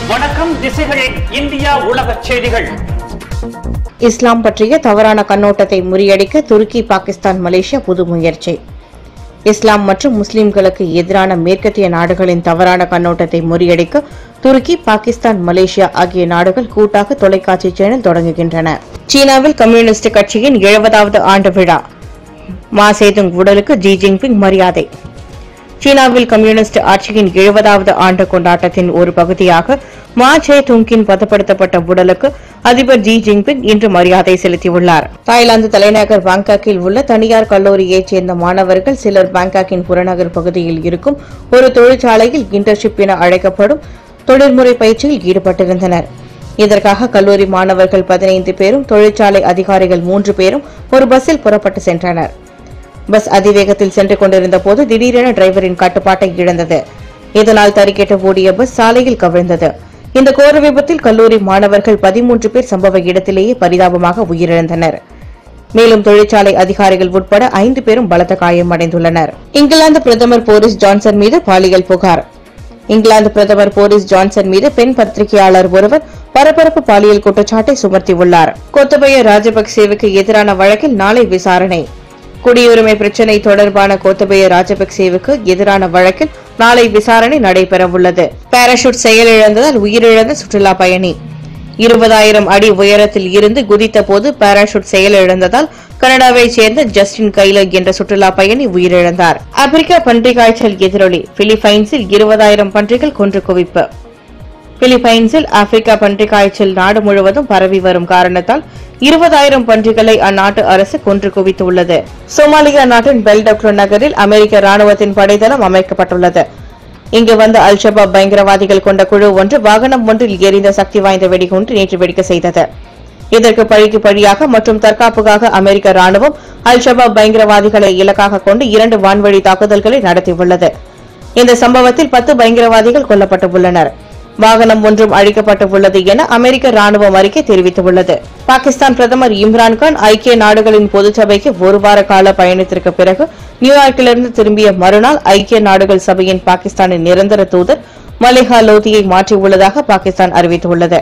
வணக்கம் திசைகளின் இந்தியா உலக செய்திகள் இஸ்லாம் பற்றிய தவறான கண்ணோட்டத்தை முறியடிக்க துருக்கி பாகிஸ்தான் மலேசியா புது முயற்சி இஸ்லாம் மற்றும் முஸ்லிம்களுக்கு எதிரான மேற்கத்திய நாடுகளின் தவறான கண்ணோட்டத்தை முறியடிக்க துருக்கி பாகிஸ்தான் மலேசியா ஆகிய நாடுகள் கூட்டாக தொலைக்காட்சி சேனல் தொடங்குகின்றன சீனாவில் கம்யூனிஸ்ட் கட்சியின் எழுபதாவது ஆண்டு விழா மா சேதுங் உடலுக்கு ஜி ஜின்பிங் மரியாதை சீனாவில் கம்யூனிஸ்ட் ஆட்சியின் எழுபதாவது ஆண்டு கொண்டாட்டத்தின் ஒரு பகுதியாக மா சே துங்கின் பதப்படுத்தப்பட்ட உடலுக்கு அதிபர் ஜி ஜின்பிங் இன்று மரியாதை செலுத்தியுள்ளார் தாய்லாந்து தலைநகர் பாங்காக்கில் உள்ள தனியார் கல்லூரியைச் சேர்ந்த மாணவர்கள் சிலர் பாங்காக்கின் புறநகர் பகுதியில் இருக்கும் ஒரு தொழிற்சாலையில் இன்டர்ன்ஷிப் என அழைக்கப்படும் தொழில்முறை பயிற்சியில் ஈடுபட்டிருந்தனர் இதற்காக கல்லூரி மாணவர்கள் பதினைந்து பேரும் தொழிற்சாலை அதிகாரிகள் மூன்று பேரும் ஒரு பஸ்ஸில் புறப்பட்டு சென்றனர் பஸ் அதிவேகத்தில் சென்று கொண்டிருந்த போது திடீரென டிரைவரின் கட்டுப்பாட்டை இழந்தது இதனால் தறிக்கெட்ட ஓடிய பஸ் சாலையில் கவிழ்ந்தது இந்த கோர விபத்தில் கல்லூரி மாணவர்கள் பதிமூன்று பேர் சம்பவ இடத்திலேயே பரிதாபமாக உயிரிழந்தனர் மேலும் தொழிற்சாலை அதிகாரிகள் உட்பட ஐந்து பேரும் பலத்த காயமடைந்துள்ளனர் இங்கிலாந்து பிரதமர் போரிஸ் ஜான்சன் மீது பாலியல் புகார் இங்கிலாந்து பிரதமர் போரிஸ் ஜான்சன் மீது பெண் பத்திரிகையாளர் ஒருவர் பரபரப்பு பாலியல் குற்றச்சாட்டை சுமத்தியுள்ளார் கோத்தபய ராஜபக்சேவுக்கு எதிரான வழக்கில் நாளை விசாரணை குடியுரிமை பிரச்சினை தொடர்பான கோத்தபய ராஜபக்சேவுக்கு எதிரான வழக்கில் நாளை விசாரணை நடைபெறவுள்ளது பாராசூட் செயலிழந்ததால் உயிரிழந்த சுற்றுலா பயணி இருபதாயிரம் அடி உயரத்தில் இருந்து குதித்த போது பாராசூட் செயலிழந்ததால் கனடாவைச் சேர்ந்த ஜஸ்டின் கைலர் என்ற சுற்றுலா பயணி உயிரிழந்தார் ஆப்பிரிக்கா பன்றிக் காய்ச்சல் எதிரொலி பிலிப்பைன்ஸில் இருபதாயிரம் பன்றிகள் கொன்று குவிப்பு பிலிப்பைன்ஸில் ஆப்பிரிக்கா பன்றிக் காய்ச்சல் நாடு முழுவதும் பரவி வரும் காரணத்தால் இருபதாயிரம் பன்றிகளை அந்நாட்டு அரசு கொன்று குவித்துள்ளது சோமாலியா நாட்டின் பெல்டக்ரோ நகரில் அமெரிக்க ராணுவத்தின் படைத்தளம் அமைக்கப்பட்டுள்ளது இங்கு வந்த அல் ஷபாப் பயங்கரவாதிகள் கொண்ட குழு ஒன்று வாகனம் ஒன்றில் எரிந்த சக்தி வாய்ந்த வெடிகுண்டு நேற்று வெடிக்க செய்தது இதற்கு பழிக்கு பழியாக மற்றும் தற்காப்புக்காக அமெரிக்க ராணுவம் அல் ஷபாப் பயங்கரவாதிகளை இலக்காக கொண்டு இரண்டு வான்வழி தாக்குதல்களை நடத்தியுள்ளது இந்த சம்பவத்தில் பத்து பயங்கரவாதிகள் கொல்லப்பட்டுள்ளனர் வாகனம் ஒன்றும் அழிக்கப்பட்டுள்ளது என அமெரிக்க ராணுவம் அறிக்கை தெரிவித்துள்ளது பாகிஸ்தான் பிரதமர் இம்ரான்கான் ஐக்கிய நாடுகளின் பொதுச்சபைக்கு ஒரு வார கால பயணத்திற்கு பிறகு நியூயார்க்கிலிருந்து திரும்பிய மறுநாள் ஐக்கிய நாடுகள் சபையின் பாகிஸ்தானின் நிரந்தர தூதர் மலிஹா லோதியை மாற்றியுள்ளதாக பாகிஸ்தான் அறிவித்துள்ளது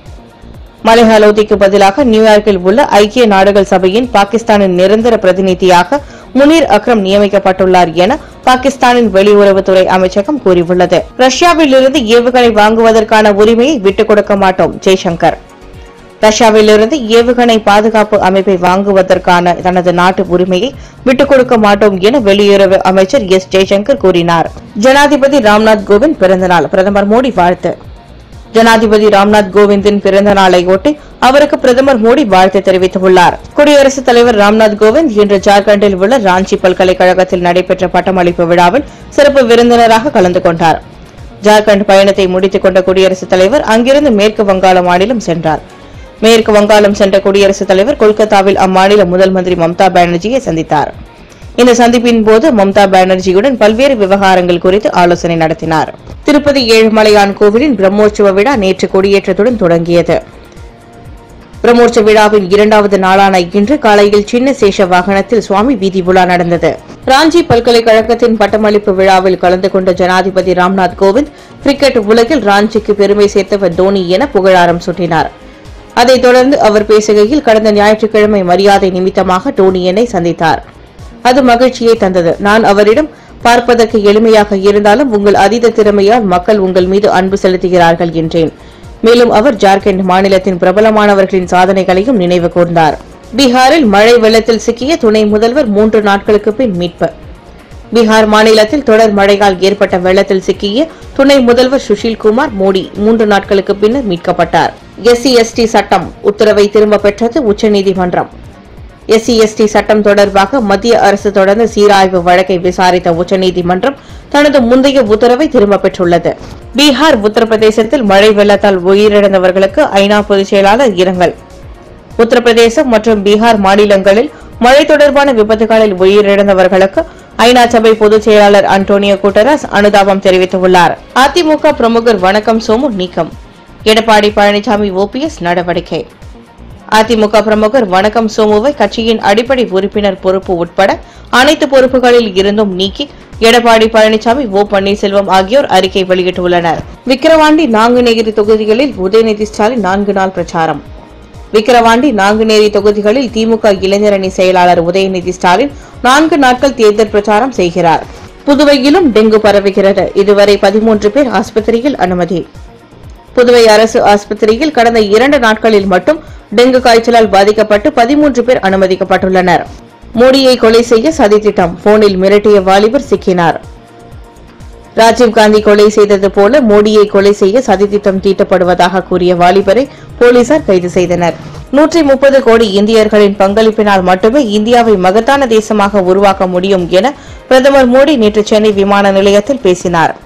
மலிஹா லோதிக்கு பதிலாக நியூயார்க்கில் உள்ள ஐக்கிய நாடுகள் சபையின் பாகிஸ்தானின் நிரந்தர பிரதிநிதியாக முனீர் அக்ரம் நியமிக்கப்பட்டுள்ளார் என பாகிஸ்தானின் வெளியுறவுத்துறை அமைச்சகம் கூறியுள்ளது ரஷ்யாவிலிருந்து ஏவுகணை வாங்குவதற்கான உரிமையை விட்டுக் கொடுக்க மாட்டோம் ஜெய்சங்கர் ரஷ்யாவிலிருந்து ஏவுகணை பாதுகாப்பு அமைப்பை வாங்குவதற்கான தனது நாட்டு உரிமையை விட்டுக் கொடுக்க மாட்டோம் என வெளியுறவு அமைச்சர் எஸ் ஜெய்சங்கர் கூறினார் ஜனாதிபதி ராம்நாத் கோவிந்த் பிறந்தநாள் பிரதமர் மோடி வாழ்த்து ஜனாதிபதி ராம்நாத் கோவிந்தின் பிறந்த நாளையொட்டி அவருக்கு பிரதமர் மோடி வாழ்த்து தெரிவித்துள்ளார் குடியரசுத் தலைவர் ராம்நாத் கோவிந்த் இன்று ஜார்க்கண்டில் உள்ள ராஞ்சி பல்கலைக்கழகத்தில் நடைபெற்ற பட்டமளிப்பு விழாவில் சிறப்பு விருந்தினராக கலந்து கொண்டார் ஜார்க்கண்ட் பயணத்தை முடித்துக் கொண்ட குடியரசுத் தலைவர் அங்கிருந்து மேற்கு வங்காள மாநிலம் சென்றார் மேற்கு வங்காளம் சென்ற குடியரசுத் தலைவர் கொல்கத்தாவில் அம்மாநில முதல் மந்திரி மம்தா பானர்ஜியை சந்தித்தார் இந்த சந்திப்பின் போது மம்தா பானர்ஜியுடன் பல்வேறு விவகாரங்கள் குறித்து ஆலோசனை நடத்தினார் திருப்பதி ஏழுமலையான் கோவிலின் பிரம்மோற்சவ விழா நேற்று கொடியேற்றத்துடன் தொடங்கியது பிரம்மோற்சவ விழாவின் இரண்டாவது நாளான இன்று காலையில் சின்ன சேஷ வாகனத்தில் சுவாமி வீதி உலா நடந்தது ராஞ்சி பல்கலைக்கழகத்தின் பட்டமளிப்பு விழாவில் கலந்து கொண்ட ஜனாதிபதி ராம்நாத் கோவிந்த் கிரிக்கெட் உலகில் ராஞ்சிக்கு பெருமை சேர்த்தவர் தோனி என புகழாரம் சூட்டினார் அதைத் தொடர்ந்து அவர் பேசுகையில் கடந்த ஞாயிற்றுக்கிழமை மரியாதை நிமித்தமாக டோனியனை சந்தித்தார் அது மகிழ்ச்சியை தந்தது நான் அவரிடம் பார்ப்பதற்கு எளிமையாக இருந்தாலும் உங்கள் அதீத திறமையால் மக்கள் உங்கள் மீது அன்பு செலுத்துகிறார்கள் என்றேன் மேலும் அவர் ஜார்க்கண்ட் மாநிலத்தின் பிரபலமானவர்களின் சாதனைகளையும் நினைவு கூர்ந்தார் பீகாரில் மழை வெள்ளத்தில் சிக்கிய துணை முதல்வர் மூன்று நாட்களுக்கு பின் மீட்பு பீகார் மாநிலத்தில் தொடர் மழையால் ஏற்பட்ட வெள்ளத்தில் சிக்கிய துணை முதல்வர் சுஷில் குமார் மோடி மூன்று நாட்களுக்கு பின்னர் மீட்கப்பட்டார் எஸ்சி எஸ்டி சட்டம் உத்தரவை திரும்ப பெற்றது உச்சநீதிமன்றம் எஸ்சி எஸ்டி சட்டம் தொடர்பாக மத்திய அரசு தொடர்ந்த சீராய்வு வழக்கை விசாரித்த உச்சநீதிமன்றம் தனது முந்தைய உத்தரவை திரும்பப் பெற்றுள்ளது பீகார் உத்தரப்பிரதேசத்தில் மழை வெள்ளத்தால் உயிரிழந்தவர்களுக்கு ஐநா பொதுச் செயலாளர் இரங்கல் உத்தரப்பிரதேசம் மற்றும் பீகார் மாநிலங்களில் மழை தொடர்பான விபத்துகளில் உயிரிழந்தவர்களுக்கு ஐநா சபை பொதுச் செயலாளர் அன்டோனியோ குட்டரஸ் அனுதாபம் தெரிவித்துள்ளார் அதிமுக பிரமுகர் வணக்கம் சோமு நீக்கம் எடப்பாடி பழனிசாமி ஓபிஎஸ் நடவடிக்கை அதிமுக பிரமுகர் வணக்கம் சோமுவை கட்சியின் அடிப்படை உறுப்பினர் பொறுப்பு உட்பட அனைத்து பொறுப்புகளில் இருந்தும் நீக்கி எடப்பாடி பழனிசாமி ஓ பன்னீர்செல்வம் ஆகியோர் அறிக்கை வெளியிட்டுள்ளனர் விக்கிரவாண்டி நாங்குநேரி தொகுதிகளில் உதயநிதி ஸ்டாலின் நான்கு நாள் பிரச்சாரம் விக்கிரவாண்டி நாங்குநேரி தொகுதிகளில் திமுக இளைஞரணி செயலாளர் உதயநிதி ஸ்டாலின் நான்கு நாட்கள் தேர்தல் பிரச்சாரம் செய்கிறார் புதுவையிலும் டெங்கு பரவுகிறது இதுவரை பதிமூன்று பேர் ஆஸ்பத்திரியில் அனுமதி புதுவை அரசு ஆஸ்பத்திரியில் கடந்த இரண்டு நாட்களில் மட்டும் டெங்கு காய்ச்சலால் பாதிக்கப்பட்டு பதிமூன்று பேர் அனுமதிக்கப்பட்டுள்ளனர் மோடியை கொலை செய்ய சதித்திட்டம் போனில் மிரட்டிய வாலிபர் சிக்கினார் ராஜீவ்காந்தி கொலை செய்தது போல மோடியை கொலை செய்ய சதித்திட்டம் தீட்டப்படுவதாக கூறிய வாலிபரை போலீசார் கைது செய்தனர் நூற்றி முப்பது கோடி இந்தியர்களின் பங்களிப்பினால் மட்டுமே இந்தியாவை மகத்தான தேசமாக உருவாக்க முடியும் என பிரதமர் மோடி நேற்று சென்னை விமான நிலையத்தில் பேசினார்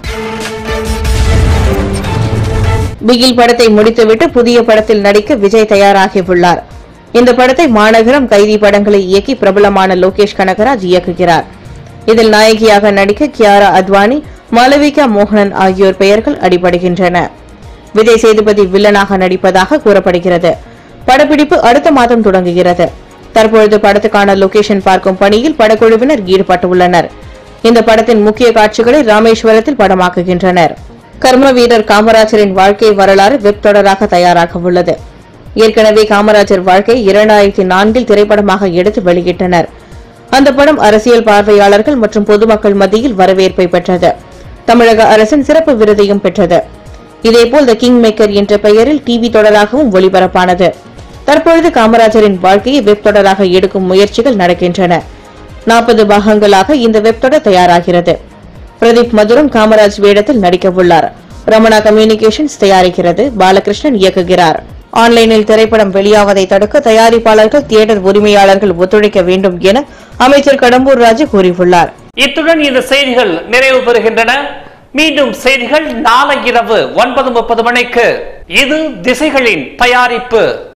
பிகில் படத்தை முடித்துவிட்டு புதிய படத்தில் நடிக்க விஜய் தயாராகியுள்ளார் இந்த படத்தை மாநகரம் கைதி படங்களை இயக்கி பிரபலமான லோகேஷ் கனகராஜ் இயக்குகிறார் இதில் நாயகியாக நடிக்க கியாரா அத்வானி மாளவிகா மோகனன் ஆகியோர் பெயர்கள் அடிபடுகின்றன விஜய் சேதுபதி வில்லனாக நடிப்பதாக கூறப்படுகிறது படப்பிடிப்பு அடுத்த மாதம் தொடங்குகிறது தற்பொழுது படத்துக்கான லொகேஷன் பார்க்கும் பணியில் படக்குழுவினர் ஈடுபட்டுள்ளனர் இந்த படத்தின் முக்கிய காட்சிகளை ராமேஸ்வரத்தில் படமாக்குகின்றனர் கர்ம வீரர் காமராஜரின் வாழ்க்கை வரலாறு வெப் தொடராக தயாராக உள்ளது ஏற்கனவே காமராஜர் வாழ்க்கை இரண்டாயிரத்தி நான்கில் திரைப்படமாக எடுத்து வெளியிட்டனர் அந்த படம் அரசியல் பார்வையாளர்கள் மற்றும் பொதுமக்கள் மத்தியில் வரவேற்பை பெற்றது தமிழக அரசின் சிறப்பு விருதையும் பெற்றது இதேபோல் த கிங் மேக்கர் என்ற பெயரில் டிவி தொடராகவும் ஒளிபரப்பானது தற்பொழுது காமராஜரின் வாழ்க்கையை வெப் தொடராக எடுக்கும் முயற்சிகள் நடக்கின்றன நாற்பது பாகங்களாக இந்த வெப் தொடர் தயாராகிறது பிரதீப் மதுரம் காமராஜ் வேடத்தில் நடிக்க உள்ளார் ரமணா கம்யூனிகேஷன்ஸ் தயாரிக்கிறது பாலகிருஷ்ணன் இயக்குகிறார் ஆன்லைனில் திரைப்படம் வெளியாவதை தடுக்க தயாரிப்பாளர்கள் தியேட்டர் உரிமையாளர்கள் ஒத்துழைக்க வேண்டும் என அமைச்சர் கடம்பூர் ராஜு கூறியுள்ளார் இத்துடன் இந்த செய்திகள் நிறைவு பெறுகின்றன மீண்டும் செய்திகள் நாளை இரவு ஒன்பது முப்பது மணிக்கு இது திசைகளின் தயாரிப்பு